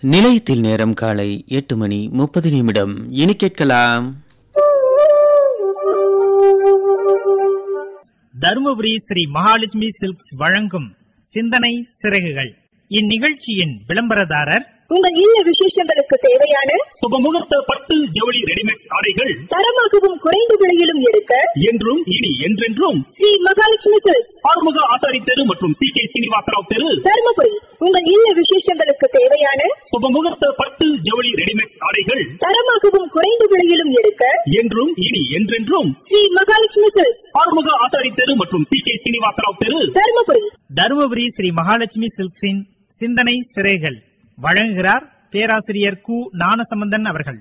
நிலையத்தில் நேரம் காலை எட்டு மணி முப்பது நிமிடம் இனி கேட்கலாம் தருமபுரி ஸ்ரீ மகாலட்சுமி சில்க்ஸ் வழங்கும் சிந்தனை சிறகுகள் இந்நிகழ்ச்சியின் விளம்பரதாரர் உங்கள் இல்ல விசேஷங்களுக்கு தேவையான சுபமுகூர்த்த பட்டு ஜவுளி ரெடிமேட் ஆடைகள் தரமாகவும் குறைந்த விலையிலும் எடுக்க என்றும் இனி என்றென்றும் ஸ்ரீ மகாலட்சுமி சில்க்ஸ் ஆறுமுக ஆசாரி தெரு மற்றும் சி கே சீனிவாசராவ் தெரு தருமபுரி உங்கள் இல்ல விசேஷங்களுக்கு தேவையான சுபமுகூர்த்த பட்டு ஜவுளி ரெடிமேட் ஆடைகள் தரமாகவும் குறைந்த விலையிலும் எடுக்க என்றும் இனி என்றென்றும் ஸ்ரீ மகாலட்சுமி சில்க்ஸ் ஆறுமுக ஆசாரி தெரு மற்றும் சி கே சீனிவாசராவ் தெரு தருமபுரி தருமபுரி ஸ்ரீ மகாலட்சுமி சில்க்ஸின் சிந்தனை சிறைகள் வழங்குகிறார் பேராசிரியர் கு ஞானசம்பந்தன் அவர்கள்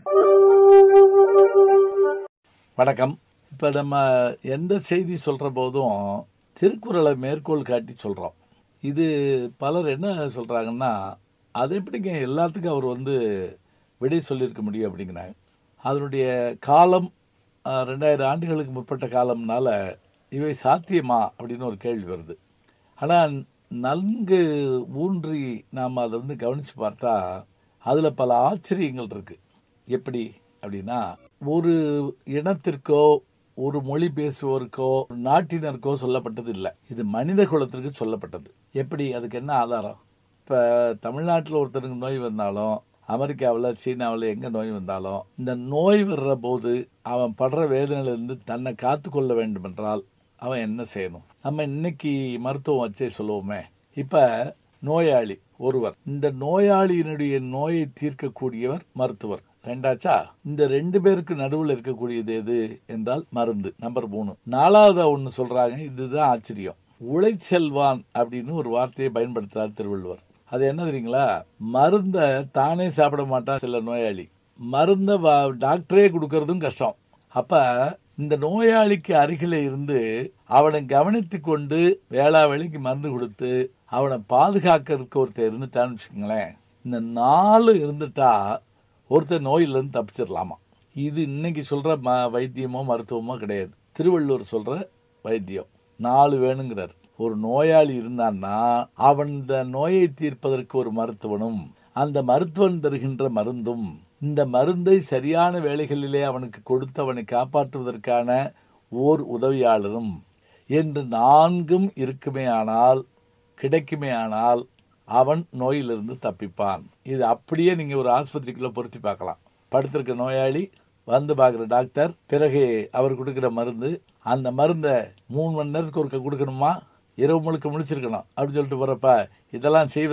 வணக்கம் இப்போ நம்ம எந்த செய்தி சொல்கிற போதும் திருக்குறளை மேற்கோள் காட்டி சொல்கிறோம் இது பலர் என்ன சொல்கிறாங்கன்னா அது எப்படிங்க எல்லாத்துக்கும் அவர் வந்து விடை சொல்லியிருக்க முடியும் அப்படிங்கிறாங்க அதனுடைய காலம் அஹ், ரெண்டாயிரம் ஆண்டுகளுக்கு முற்பட்ட காலம்னால இவை சாத்தியமா அப்படின்னு ஒரு கேள்வி வருது ஆனால் நன்கு ஊன்றி நாம் அதை வந்து கவனித்து பார்த்தா அதில் பல ஆச்சரியங்கள் இருக்குது எப்படி அப்படின்னா ஒரு இனத்திற்கோ ஒரு மொழி பேசுவோருக்கோ ஒரு நாட்டினருக்கோ சொல்லப்பட்டது இல்லை இது மனித குலத்திற்கு சொல்லப்பட்டது எப்படி அதுக்கு என்ன ஆதாரம் இப்போ தமிழ்நாட்டில் ஒருத்தருக்கு நோய் வந்தாலும் அமெரிக்காவில் சீனாவில் எங்கே நோய் வந்தாலும் இந்த நோய் வர்ற போது அவன் படுற வேதனையிலிருந்து தன்னை காத்துக்கொள்ள வேண்டும் என்றால் அவன் என்ன செய்யணும் நம்ம இன்னைக்கு மருத்துவம் வச்சே சொல்லுவோமே இப்போ நோயாளி ஒருவர் இந்த நோயாளியினுடைய நோயை தீர்க்கக்கூடியவர் மருத்துவர் ரெண்டாச்சா இந்த ரெண்டு பேருக்கு நடுவில் இருக்கக்கூடியது எது என்றால் மருந்து நம்பர் மூணு நாலாவது ஒன்று சொல்றாங்க இதுதான் ஆச்சரியம் உழைச்செல்வான் அப்படின்னு ஒரு வார்த்தையை பயன்படுத்துறார் திருவள்ளுவர் அது என்ன தெரியுங்களா மருந்தை தானே சாப்பிட மாட்டான் சில நோயாளி மருந்தை வா- டாக்டரே கொடுக்கறதும் கஷ்டம் அப்ப இந்த நோயாளிக்கு அருகில இருந்து அவனை கவனித்து கொண்டு வேளா வேலைக்கு மருந்து கொடுத்து அவனை பாதுகாக்கிறதுக்கு ஒருத்தர் இருந்துட்டான்னு வச்சுக்கோங்களேன் இந்த நாலு இருந்துட்டா ஒருத்தர் நோயிலிருந்து தப்பிச்சிடலாமா இது இன்னைக்கு சொல்ற ம வைத்தியமோ மருத்துவமோ கிடையாது திருவள்ளுவர் சொல்ற வைத்தியம் நாலு வேணுங்கிறார் ஒரு நோயாளி இருந்தான்னா அவன் இந்த நோயை தீர்ப்பதற்கு ஒரு மருத்துவனும் அந்த மருத்துவன் தருகின்ற மருந்தும் இந்த மருந்தை சரியான வேளைகளிலே அவனுக்கு கொடுத்து அவனை காப்பாற்றுவதற்கான ஓர் உதவியாளரும் என்று நான்கும் இருக்குமே ஆனால் கிடைக்குமே ஆனால் அவன் நோயிலிருந்து தப்பிப்பான் இது அப்படியே நீங்கள் ஒரு ஆஸ்பத்திரிக்குள்ளே பொருத்தி பார்க்கலாம் படுத்திருக்க நோயாளி வந்து பார்க்குற டாக்டர் பிறகு அவர் கொடுக்குற மருந்து அந்த மருந்தை மூணு மணி நேரத்துக்கு ஒருக்க கொடுக்கணுமா இரவு முழுக்க முழிச்சிருக்கணும் அப்படின்னு சொல்லிட்டு போகிறப்ப இதெல்லாம் செய்வ